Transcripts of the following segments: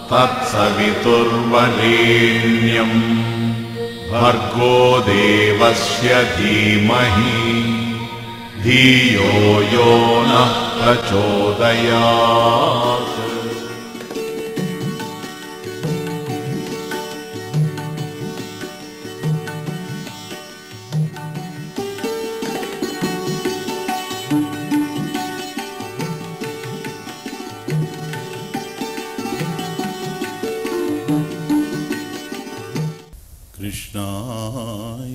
तत्सवितुर्वरेण्यम् भर्गो देवस्य धीमहि धियो यो नः प्रचोदयात् कृष्णाय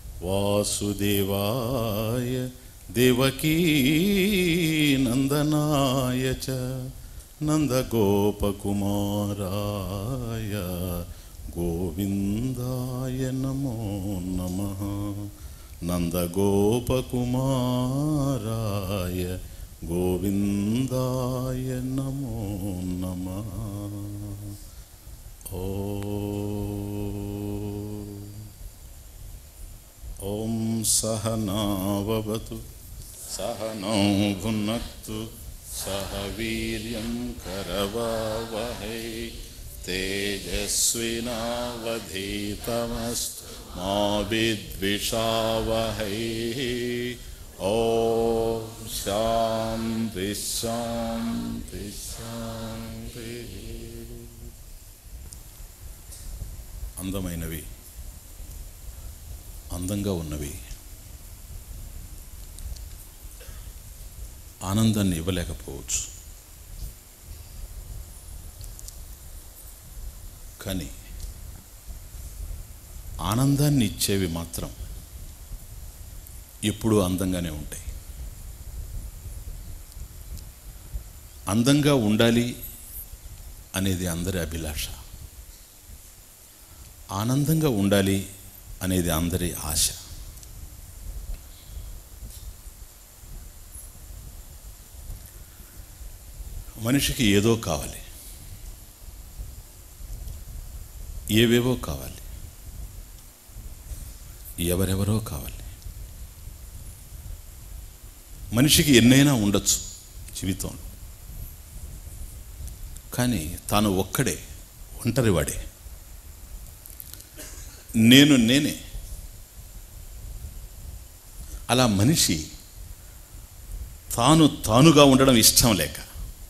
वासुदेवाय देवकी नन्दनाय च नन्दगोपकुमाराय गोविन्दाय नमो नमः नन्दगोपकुमाराय गोविन्दाय नमो नमः ॐ ॐ सहनाववतु सहनौ भुनक्तु सह वीर्यं करवावहै तेजस्विनावधीतमस्तु मा विद्विषावहै ॐ शान्ति शान्ति शान्तिः అందమైనవి అందంగా ఉన్నవి ఆనందాన్ని ఇవ్వలేకపోవచ్చు కానీ ఆనందాన్ని ఇచ్చేవి మాత్రం ఎప్పుడూ అందంగానే ఉంటాయి అందంగా ఉండాలి అనేది అందరి అభిలాష ఆనందంగా ఉండాలి అనేది అందరి ఆశ మనిషికి ఏదో కావాలి ఏవేవో కావాలి ఎవరెవరో కావాలి మనిషికి ఎన్నైనా ఉండొచ్చు జీవితంలో కానీ తాను ఒక్కడే ఒంటరివాడే నేను నేనే అలా మనిషి తాను తానుగా ఉండడం ఇష్టం లేక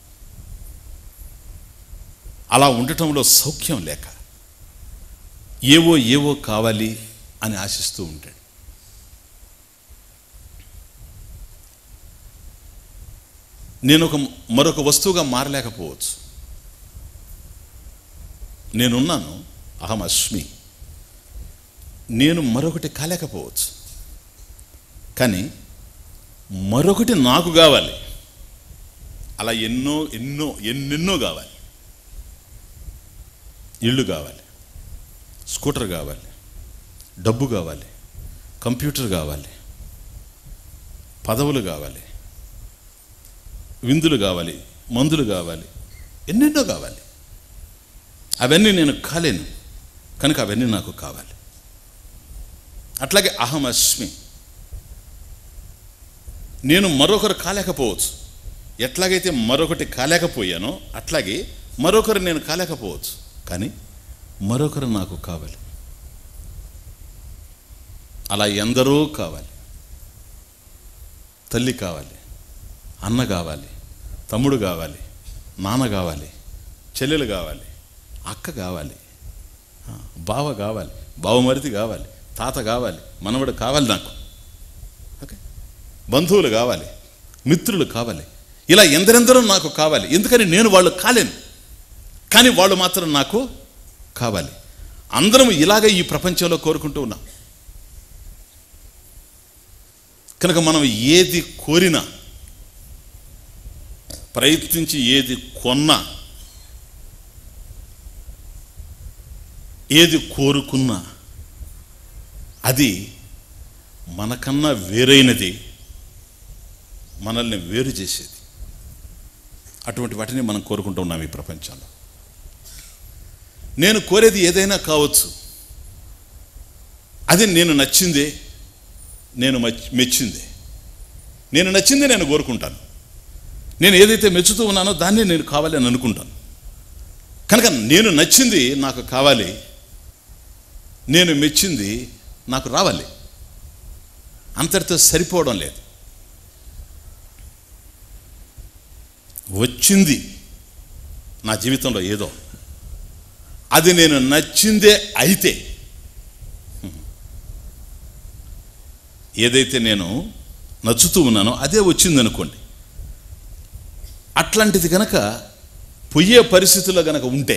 అలా ఉండటంలో సౌఖ్యం లేక ఏవో ఏవో కావాలి అని ఆశిస్తూ ఉంటాడు నేను ఒక మరొక వస్తువుగా మారలేకపోవచ్చు నేనున్నాను అహం అస్మి నేను మరొకటి కాలేకపోవచ్చు కానీ మరొకటి నాకు కావాలి అలా ఎన్నో ఎన్నో ఎన్నెన్నో కావాలి ఇల్లు కావాలి స్కూటర్ కావాలి డబ్బు కావాలి కంప్యూటర్ కావాలి పదవులు కావాలి విందులు కావాలి మందులు కావాలి ఎన్నెన్నో కావాలి అవన్నీ నేను కాలేను కనుక అవన్నీ నాకు కావాలి అట్లాగే అహం అస్మి నేను మరొకరు కాలేకపోవచ్చు ఎట్లాగైతే మరొకటి కాలేకపోయానో అట్లాగే మరొకరు నేను కాలేకపోవచ్చు కానీ మరొకరు నాకు కావాలి అలా ఎందరో కావాలి తల్లి కావాలి అన్న కావాలి తమ్ముడు కావాలి నాన్న కావాలి చెల్లెలు కావాలి అక్క కావాలి ఆ, బావ కావాలి బావమరిది కావాలి తాత కావాలి మనవడు కావాలి నాకు ఓకే బంధువులు కావాలి మిత్రులు కావాలి ఇలా ఎందరెందరో నాకు కావాలి ఎందుకని నేను వాళ్ళు కాలేను కానీ వాళ్ళు మాత్రం నాకు కావాలి అందరం ఇలాగే ఈ ప్రపంచంలో కోరుకుంటూ ఉన్నాం కనుక మనం ఏది కోరినా ప్రయత్నించి ఏది కొన్నా ఏది కోరుకున్నా అది మనకన్నా వేరైనది మనల్ని వేరు చేసేది అటువంటి వాటిని మనం కోరుకుంటూ ఉన్నాం ఈ ప్రపంచంలో నేను కోరేది ఏదైనా కావచ్చు అది నేను నచ్చిందే నేను మచ్- మెచ్చిందే నేను నచ్చిందే నేను కోరుకుంటాను నేను ఏదైతే మెచ్చుతూ ఉన్నానో దాన్నే నేను కావాలని అనుకుంటాను కనుక నేను నచ్చింది నాకు కావాలి నేను మెచ్చింది నాకు రావాలి అంతటితో సరిపోవడం లేదు వచ్చింది నా జీవితంలో ఏదో అది నేను నచ్చిందే అయితే ఏదైతే నేను నచ్చుతూ ఉన్నానో అదే వచ్చింది అనుకోండి అట్లాంటిది గనక పొయ్యే పరిస్థితుల్లో గనక ఉంటే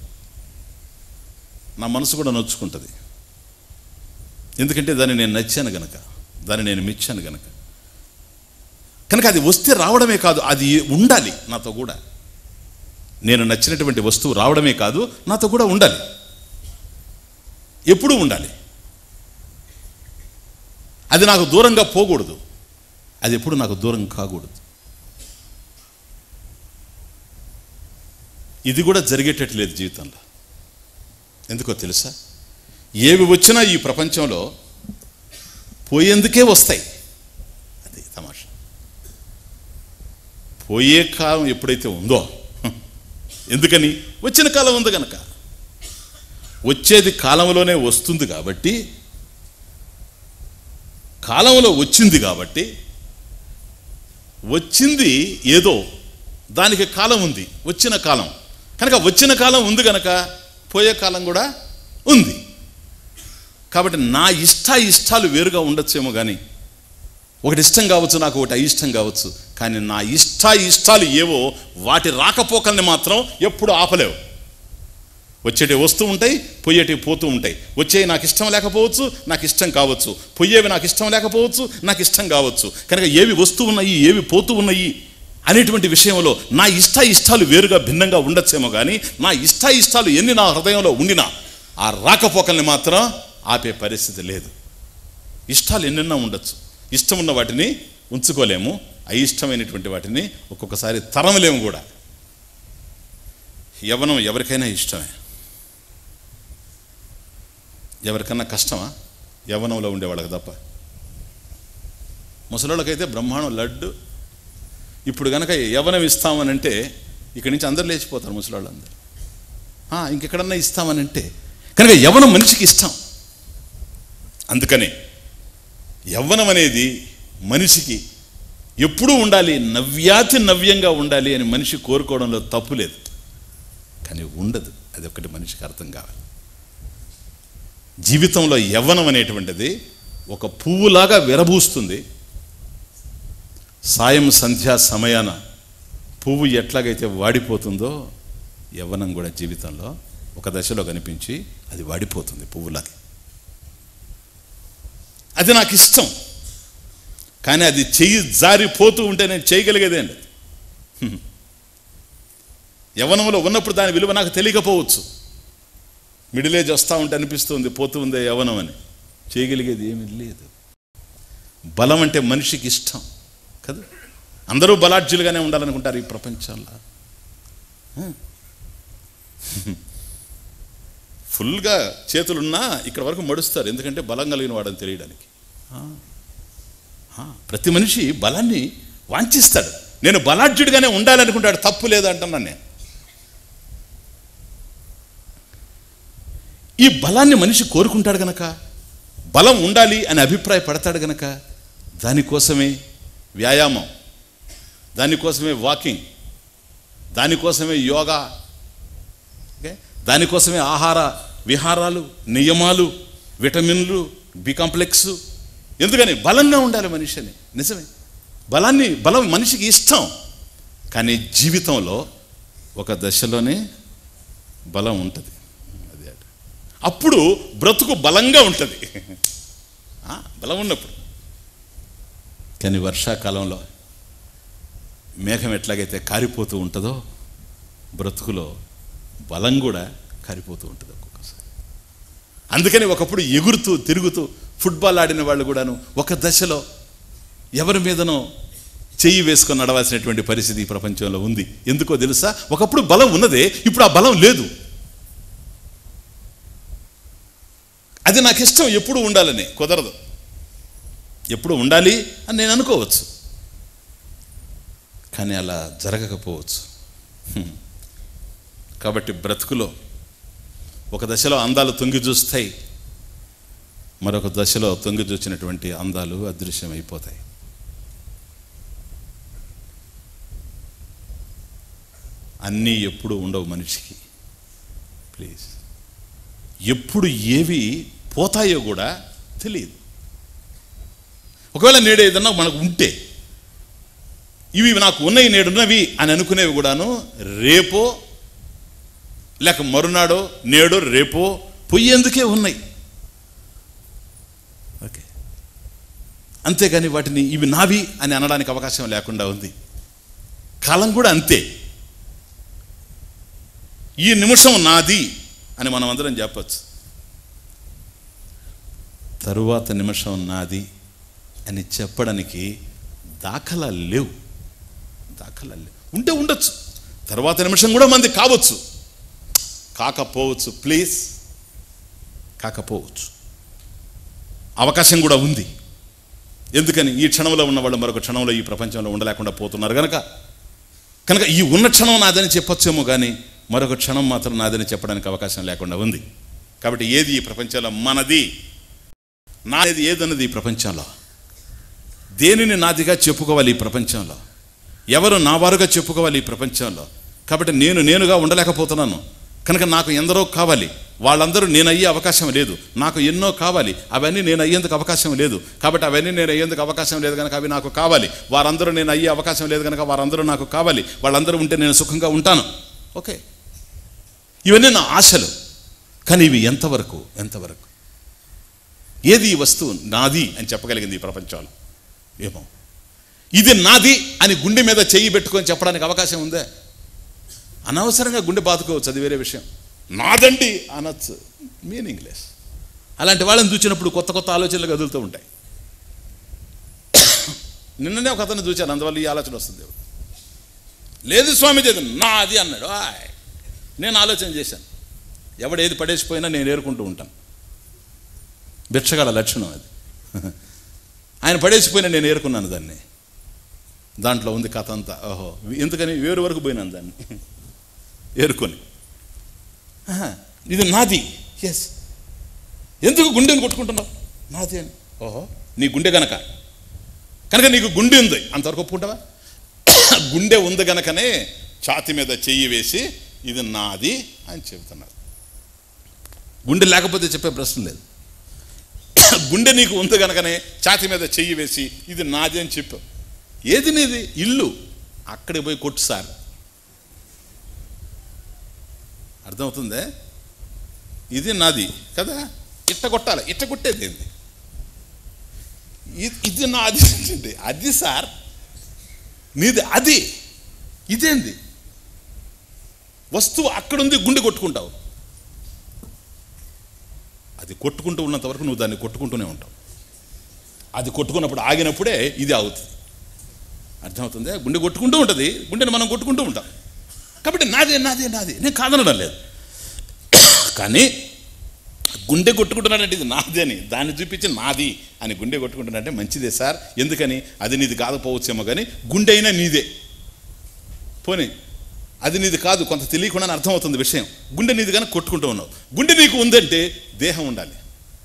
నా మనసు కూడా నొచ్చుకుంటుంది ఎందుకంటే దాన్ని నేను నచ్చాను గనక దాన్ని నేను మెచ్చాను గనక కనుక అది వస్తే రావడమే కాదు అది ఉండాలి నాతో కూడా నేను నచ్చినటువంటి వస్తువు రావడమే కాదు నాతో కూడా ఉండాలి ఎప్పుడూ ఉండాలి అది నాకు దూరంగా పోకూడదు అది ఎప్పుడు నాకు దూరం కాకూడదు ఇది కూడా జరిగేటట్లేదు జీవితంలో ఎందుకో తెలుసా ఏవి వచ్చినా ఈ ప్రపంచంలో పోయేందుకే వస్తాయి అది తమాషా పోయే కాలం ఎప్పుడైతే ఉందో ఎందుకని వచ్చిన కాలం ఉంది కనుక వచ్చేది కాలంలోనే వస్తుంది కాబట్టి కాలంలో వచ్చింది కాబట్టి వచ్చింది ఏదో దానికి కాలం ఉంది వచ్చిన కాలం కనుక వచ్చిన కాలం ఉంది కనుక పోయే కాలం కూడా ఉంది కాబట్టి నా ఇష్ట ఇష్టాలు వేరుగా ఉండొచ్చేమో కానీ ఒకటి ఇష్టం కావచ్చు నాకు ఒకటి అయిష్టం కావచ్చు కానీ నా ఇష్ట ఇష్టాలు ఏవో వాటి రాకపోకల్ని మాత్రం ఎప్పుడు ఆపలేవు వచ్చేటి వస్తూ ఉంటాయి పొయ్యేటి పోతూ ఉంటాయి వచ్చేవి నాకు ఇష్టం లేకపోవచ్చు నాకు ఇష్టం కావచ్చు పొయ్యేవి నాకు ఇష్టం లేకపోవచ్చు నాకు ఇష్టం కావచ్చు కనుక ఏవి వస్తూ ఉన్నాయి ఏవి పోతూ ఉన్నాయి అనేటువంటి విషయంలో నా ఇష్ట ఇష్టాలు వేరుగా భిన్నంగా ఉండొచ్చేమో కానీ నా ఇష్ట ఇష్టాలు ఎన్ని నా హృదయంలో ఉండినా ఆ రాకపోకల్ని మాత్రం ఆపే పరిస్థితి లేదు ఇష్టాలు ఎన్నెన్నో ఉండొచ్చు ఇష్టం ఉన్న వాటిని ఉంచుకోలేము అయిష్టమైనటువంటి వాటిని ఒక్కొక్కసారి తరమలేము కూడా యవనం ఎవరికైనా ఇష్టమే ఎవరికన్నా కష్టమా యవనంలో ఉండేవాళ్ళకి తప్ప ముసలోళ్ళకైతే బ్రహ్మాండం లడ్డు ఇప్పుడు కనుక యవనం ఇస్తామనంటే ఇక్కడి నుంచి అందరు లేచిపోతారు ముసలోళ్ళందరూ ఆ, ఇంకెక్కడన్నా ఇస్తామనంటే కనుక యవనం మనిషికి ఇష్టం అందుకనే యవ్వనం అనేది మనిషికి ఎప్పుడూ ఉండాలి నవ్యాతి నవ్యంగా ఉండాలి అని మనిషి కోరుకోవడంలో తప్పు లేదు కానీ ఉండదు అది ఒకటి మనిషికి అర్థం కావాలి జీవితంలో యవ్వనం అనేటువంటిది ఒక పువ్వులాగా విరబూస్తుంది సాయం సంధ్యా సమయాన పువ్వు ఎట్లాగైతే వాడిపోతుందో యవ్వనం కూడా జీవితంలో ఒక దశలో కనిపించి అది వాడిపోతుంది పువ్వులాగా అది నాకు ఇష్టం కానీ అది చెయ్యి జారిపోతూ ఉంటే నేను చేయగలిగేదే అండి హ్మ్. యవ్వనంలో ఉన్నప్పుడు దాని విలువ నాకు తెలియకపోవచ్చు మిడిల్ ఏజ్ వస్తూ ఉంటే అనిపిస్తుంది పోతూ ఉందే యవ్వనం అని చేయగలిగేది ఏమీ లేదు బలం అంటే మనిషికి ఇష్టం కదా అందరూ బలాఢ్యులుగానే ఉండాలనుకుంటారు ఈ ప్రపంచంలో హ్మ్. ఫుల్గా చేతులున్నా ఇక్కడ వరకు మడుస్తారు ఎందుకంటే బలం కలిగిన వాడని తెలియడానికి ఆ. ఆ, ప్రతి మనిషి బలాన్ని వాంఛిస్తాడు నేను బలాఢ్యుడిగానే ఉండాలనుకుంటాడు తప్పు లేదు అంటున్నాను నేను ఈ బలాన్ని మనిషి కోరుకుంటాడు గనక బలం ఉండాలి అని అభిప్రాయపడతాడు గనక దానికోసమే వ్యాయామం దానికోసమే వాకింగ్ దానికోసమే యోగా ఓకే దానికోసమే ఆహార విహారాలు నియమాలు విటమిన్లు బి కాంప్లెక్స్ ఎందుకని బలంగా ఉండాలి మనిషి అని నిజమే బలాన్ని బలం మనిషికి ఇష్టం కానీ జీవితంలో ఒక దశలోనే బలం ఉంటుంది అది అట. అప్పుడు బ్రతుకు బలంగా ఉంటుంది ఆ, బలం ఉన్నప్పుడు కానీ వర్షాకాలంలో మేఘం ఎట్లాగైతే కారిపోతూ ఉంటుందో బ్రతుకులో బలం కూడా కారిపోతూ ఉంటుంది ఒక్కొక్కసారి అందుకని ఒకప్పుడు ఎగురుతూ తిరుగుతూ ఫుట్బాల్ ఆడిన వాళ్ళు కూడాను ఒక దశలో ఎవరి మీదనో చెయ్యి వేసుకొని నడవాల్సినటువంటి పరిస్థితి ఈ ప్రపంచంలో ఉంది ఎందుకో తెలుసా ఒకప్పుడు బలం ఉన్నదే ఇప్పుడు ఆ బలం లేదు అది నాకు ఇష్టం ఎప్పుడు ఉండాలని కుదరదు ఎప్పుడు ఉండాలి అని నేను అనుకోవచ్చు కానీ అలా జరగకపోవచ్చు హ్మ్. కాబట్టి బ్రతుకులో ఒక దశలో అందాలు తొంగి చూస్తాయి మరొక దశలో తొంగి చూచినటువంటి అందాలు అదృశ్యమైపోతాయి అన్నీ ఎప్పుడు ఉండవు మనిషికి ప్లీజ్ ఎప్పుడు ఏవి పోతాయో కూడా తెలియదు ఒకవేళ నేడు ఏదన్నా మనకు ఉంటే ఇవి నాకు ఉన్నాయి నేడున్నవి అని అనుకునేవి కూడాను రేపో లేక మరునాడో నేడో రేపో పొయ్యేందుకే ఉన్నాయి ఓకే అంతేగాని వాటిని ఇవి నావి అని అనడానికి అవకాశం లేకుండా ఉంది కాలం కూడా అంతే ఈ నిమిషం నాది అని మనం అందరం చెప్పచ్చు తరువాత నిమిషం నాది అని చెప్పడానికి దాఖలా లేవు దాఖలా లేవు ఉంటే ఉండొచ్చు తర్వాత నిమిషం కూడా మంది కావచ్చు కాకపోవచ్చు ప్లీజ్ కాకపోవచ్చు అవకాశం కూడా ఉంది ఎందుకని ఈ క్షణంలో ఉన్న వాళ్ళు మరొక క్షణంలో ఈ ప్రపంచంలో ఉండలేకుండా పోతున్నారు కనుక కనుక ఈ ఉన్న క్షణం నాదని చెప్పొచ్చేమో కానీ మరొక క్షణం మాత్రం నాదని చెప్పడానికి అవకాశం లేకుండా ఉంది కాబట్టి ఏది ఈ ప్రపంచంలో మనది నాది ఏదన్నది ఈ ప్రపంచంలో దేనిని నాదిగా చెప్పుకోవాలి ఈ ప్రపంచంలో ఎవరు నా వారుగా చెప్పుకోవాలి ఈ ప్రపంచంలో కాబట్టి నేను నేనుగా ఉండలేకపోతున్నాను కనుక నాకు ఎందరో కావాలి వాళ్ళందరూ నేను అయ్యే అవకాశం లేదు నాకు ఎన్నో కావాలి అవన్నీ నేను అయ్యేందుకు అవకాశం లేదు కాబట్టి అవన్నీ నేను అయ్యేందుకు అవకాశం లేదు కనుక అవి నాకు కావాలి వారందరూ నేను అయ్యే అవకాశం లేదు కనుక వారందరూ నాకు కావాలి వాళ్ళందరూ ఉంటే నేను సుఖంగా ఉంటాను ఓకే ఇవన్నీ నా ఆశలు కానీ ఇవి ఎంతవరకు ఎంతవరకు ఏది ఈ వస్తువు నాది అని చెప్పగలిగింది ఈ ప్రపంచంలో ఏమో ఇది నాది అని గుండె మీద చెయ్యి పెట్టుకొని చెప్పడానికి అవకాశం ఉందే అనవసరంగా గుండె బాదుకోవచ్చు అది వేరే విషయం నాదండి అనొచ్చు మీనింగ్లెస్ అలాంటి వాళ్ళని చూసినప్పుడు కొత్త కొత్త ఆలోచనలు కదులుతూ ఉంటాయి నిన్ననే ఒక అతను చూశాను అందువల్ల ఈ ఆలోచన వస్తుంది లేదు స్వామిజీ అది నాది అన్నాడు ఆయ్ నేను ఆలోచన చేశాను ఎవడు ఏది పడేసిపోయినా నేను ఏరుకుంటూ ఉంటాను భిక్షగాల లక్షణం అది ఆయన పడేసిపోయినా నేను ఏరుకున్నాను దాన్ని దాంట్లో ఉంది కథ అంతా ఓహో ఎందుకని వేరు వరకు పోయినాను దాన్ని ఏరుకొని ఆహా, ఇది నాది ఎస్ ఎందుకు గుండెని కొట్టుకుంటున్నావు నాది అని ఓహో నీ గుండె గనక కనుక నీకు గుండె ఉంది అంతవరకు ఒప్పుకుంటావా గుండె ఉంది గనకనే ఛాతి మీద చెయ్యి వేసి ఇది నాది అని చెబుతున్నారు గుండె లేకపోతే చెప్పే ప్రశ్న లేదు గుండె నీకు ఉంది గనకనే ఛాతి మీద చెయ్యి వేసి ఇది నాది అని చెప్పు ఏది నీది ఇల్లు అక్కడికి పోయి కొట్టు సార్ అర్థమవుతుందే ఇది నాది కదా ఇట్ట కొట్టాలి ఇట్ట కొట్టేది ఏంది ఇ- ఇది నాది అంటే అది సార్ నీది అది ఇదేంది వస్తువు అక్కడుంది గుండె కొట్టుకుంటావు అది కొట్టుకుంటూ ఉన్నంత వరకు నువ్వు దాన్ని కొట్టుకుంటూనే ఉంటావు అది కొట్టుకున్నప్పుడు ఆగినప్పుడే ఇది ఆగుతుంది అర్థమవుతుంది గుండె కొట్టుకుంటూ ఉంటుంది గుండెని మనం కొట్టుకుంటూ ఉంటాం కాబట్టి నాదే నాదే నాదే నేను కాదనడం లేదు కానీ గుండె కొట్టుకుంటున్నాడంటే ఇది నాది అని దాన్ని చూపించి నాది అని గుండె కొట్టుకుంటున్నాడంటే మంచిదే సార్ ఎందుకని అది నీది కాకపోవచ్చేమో కానీ గుండె అయినా నీదే పోనీ అది నీది కాదు కొంత తెలియకుండానే అర్థమవుతుంది విషయం గుండె నీది కానీ కొట్టుకుంటూ ఉన్నావు గుండె నీకు ఉందంటే దేహం ఉండాలి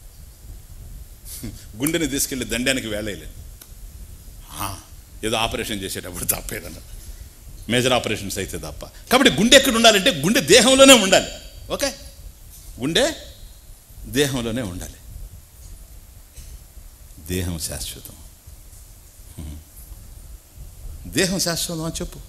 గుండెని తీసుకెళ్ళి దండానికి వేళలేదు ఏదో ఆపరేషన్ చేసేటప్పుడు తప్ప ఏదన్నా మేజర్ ఆపరేషన్స్ అయితే తప్ప కాబట్టి గుండె ఎక్కడ ఉండాలంటే గుండె దేహంలోనే ఉండాలి ఓకే గుండె దేహంలోనే ఉండాలి దేహం శాశ్వతం హ్మ్. దేహం శాశ్వతం అని చెప్పు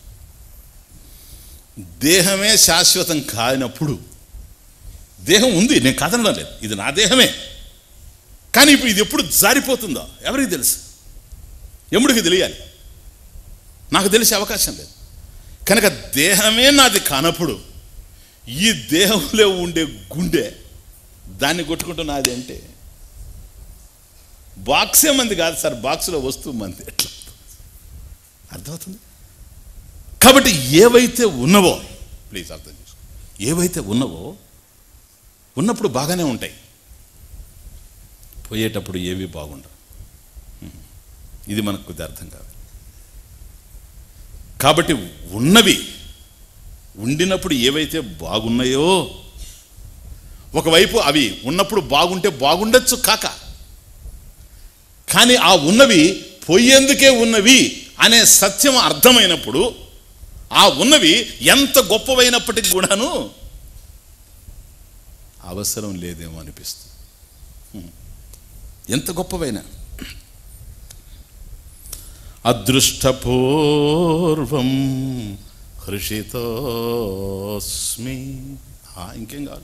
దేహమే శాశ్వతం కానప్పుడు దేహం ఉంది నేను కాదనడం లేదు ఇది నా దేహమే కానీ ఇప్పుడు ఇది ఎప్పుడు జారిపోతుందో ఎవరికి తెలుసు ఎముడికి తెలియాలి నాకు తెలిసే అవకాశం లేదు కనుక దేహమే నాది కానప్పుడు ఈ దేహంలో ఉండే గుండె దాన్ని కొట్టుకుంటూ నాది అంటే బాక్సే మంది కాదు సార్ బాక్స్లో వస్తువు మంది ఎట్లా అర్థమవుతుంది కాబట్టి ఏవైతే ఉన్నవో ప్లీజ్ అర్థం చేసుకో ఏవైతే ఉన్నవో ఉన్నప్పుడు బాగానే ఉంటాయి పోయేటప్పుడు ఏవి బాగుండవు హ్మ్. ఇది మనకు కొద్ది అర్థం కాదు కాబట్టి ఉన్నవి ఉండినప్పుడు ఏవైతే బాగున్నాయో ఒకవైపు అవి ఉన్నప్పుడు బాగుంటే బాగుండొచ్చు కాక కానీ ఆ ఉన్నవి పోయేందుకే ఉన్నవి అనే సత్యం అర్థమైనప్పుడు ఆ ఉన్నవి ఎంత గొప్పవైనప్పటికి కూడాను అవసరం లేదేమో అనిపిస్తుంది హ్మ్. ఎంత గొప్పవైన అదృష్టపూర్వం హృషితోస్మి ఆ, ఇంకేం కావాలి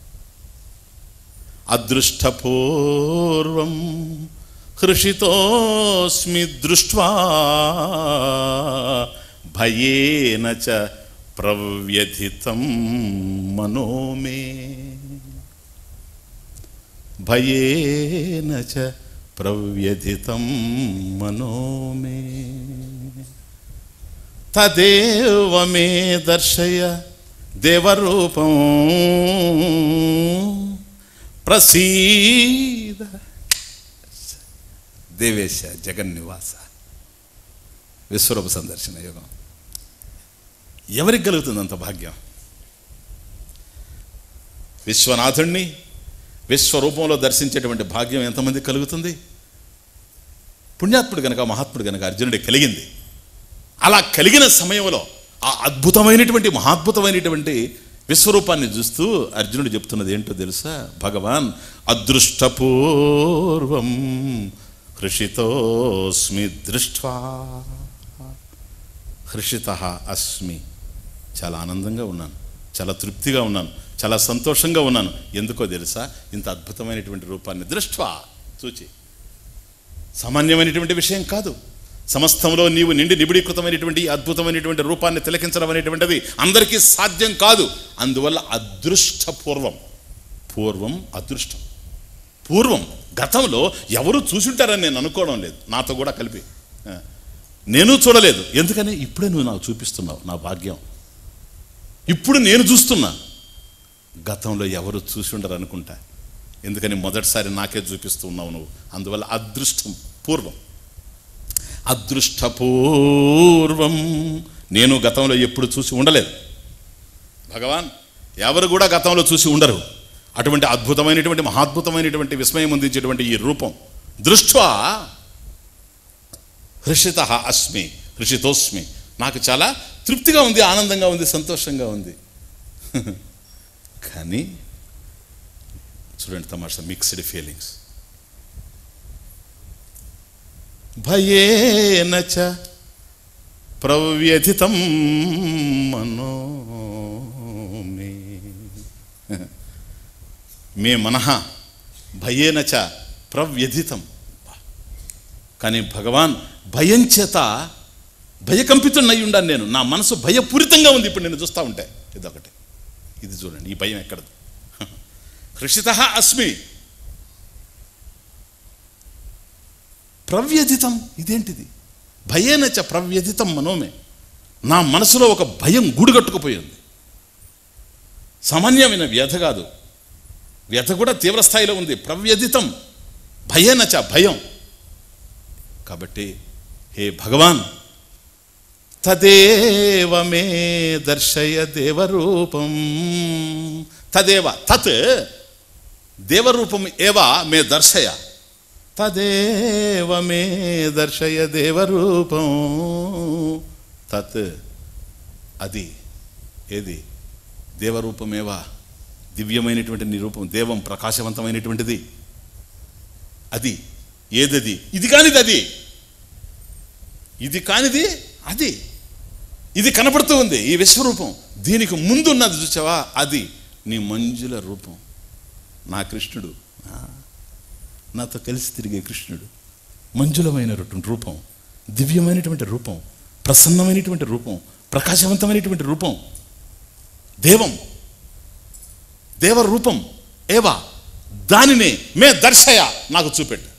అదృష్టపూర్వం హృషితోస్మి దృష్ట్వా భయేన చ ప్రవ్యథితం మనో మే భయేన చ ప్రవ్యథితం మనో మే తదేవ మే దర్శయ దేవరూపం ప్రసీద దేవేశ జగన్నివాస విశ్వరూప సందర్శన యోగం ఎవరికి కలుగుతుంది అంత భాగ్యం విశ్వనాథుణ్ణి విశ్వరూపంలో దర్శించేటువంటి భాగ్యం ఎంతమంది కలుగుతుంది పుణ్యాత్ముడు గనక మహాత్ముడు గనక అర్జునుడికి కలిగింది అలా కలిగిన సమయంలో ఆ అద్భుతమైనటువంటి మహాద్భుతమైనటువంటి విశ్వరూపాన్ని చూస్తూ అర్జునుడు చెప్తున్నది ఏంటో తెలుసా భగవాన్ అదృష్టపూర్వం హృషితోస్మి దృష్ట్వా హృషిత అస్మి చాలా ఆనందంగా ఉన్నాను చాలా తృప్తిగా ఉన్నాను చాలా సంతోషంగా ఉన్నాను ఎందుకో తెలుసా ఇంత అద్భుతమైనటువంటి రూపాన్ని దృష్ట్వా చూచి సామాన్యమైనటువంటి విషయం కాదు సమస్తంలో నీవు నిండి నిబిడీకృతమైనటువంటి ఈ అద్భుతమైనటువంటి రూపాన్ని తిలకించడం అనేటువంటిది అందరికీ సాధ్యం కాదు అందువల్ల అదృష్టపూర్వం పూర్వం అదృష్టం పూర్వం గతంలో ఎవరు చూసుంటారని నేను అనుకోవడం లేదు నాతో కూడా కలిపి ఆ. నేను చూడలేదు ఎందుకని ఇప్పుడే నువ్వు నాకు చూపిస్తున్నావు నా భాగ్యం ఇప్పుడు నేను చూస్తున్నా గతంలో ఎవరు చూసి ఉండరు అనుకుంటా ఎందుకని మొదటిసారి నాకే చూపిస్తూ ఉన్నావు నువ్వు అందువల్ల అదృష్టం పూర్వం అదృష్టపూర్వం నేను గతంలో ఎప్పుడు చూసి ఉండలేదు భగవాన్ ఎవరు కూడా గతంలో చూసి ఉండరు అటువంటి అద్భుతమైనటువంటి మహాద్భుతమైనటువంటి విస్మయం అందించేటువంటి ఈ రూపం దృష్ట్వా హృషిత అస్మి హృషితోస్మి నాకు చాలా తృప్తిగా ఉంది ఆనందంగా ఉంది సంతోషంగా ఉంది కానీ చూడండి తమాషా మిక్స్డ్ ఫీలింగ్స్ భయేన చ ప్రవ్యథితం మనో మే మే మనః భయేన చ ప్రవ్యథితం కానీ భగవాన్ భయం చేత భయకంపితున్నై ఉండాను నేను నా మనసు భయపూరితంగా ఉంది ఇప్పుడు నేను చూస్తూ ఉంటే ఇదొకటి ఇది చూడండి ఈ భయం ఎక్కడదు హృషిత అస్మి ప్రవ్యధితం ఇదేంటిది భయేనచ ప్రవ్యధితం మనోమే నా మనసులో ఒక భయం గూడుగట్టుకుపోయింది సామాన్యమైన వ్యధ కాదు వ్యధ కూడా తీవ్ర స్థాయిలో ఉంది ప్రవ్యధితం భయేనచ భయం కాబట్టి హే భగవాన్ తదేవ మే దర్శయ దేవరూపం తదేవ తత్ దేవరూపం ఏవ మే దర్శయ తదేవ మే దర్శయ దేవరూపం తత్ అది ఏది దేవరూపమేవా దివ్యమైనటువంటి నీ రూపం దేవం ప్రకాశవంతమైనటువంటిది అది ఏదది ఇది కానిది అది ఇది కానిది అది ఇది కనపడుతూ ఉంది ఈ విశ్వరూపం దీనికి ముందున్నది చూసావా అది నీ మంజుల రూపం నా కృష్ణుడు ఆ, నాతో కలిసి తిరిగే కృష్ణుడు మంజులమైనటువంటి రూపం దివ్యమైనటువంటి రూపం ప్రసన్నమైనటువంటి రూపం ప్రకాశవంతమైనటువంటి రూపం దేవం దేవ రూపం ఏవా దానిని మే దర్శయ నాకు చూపెట్టు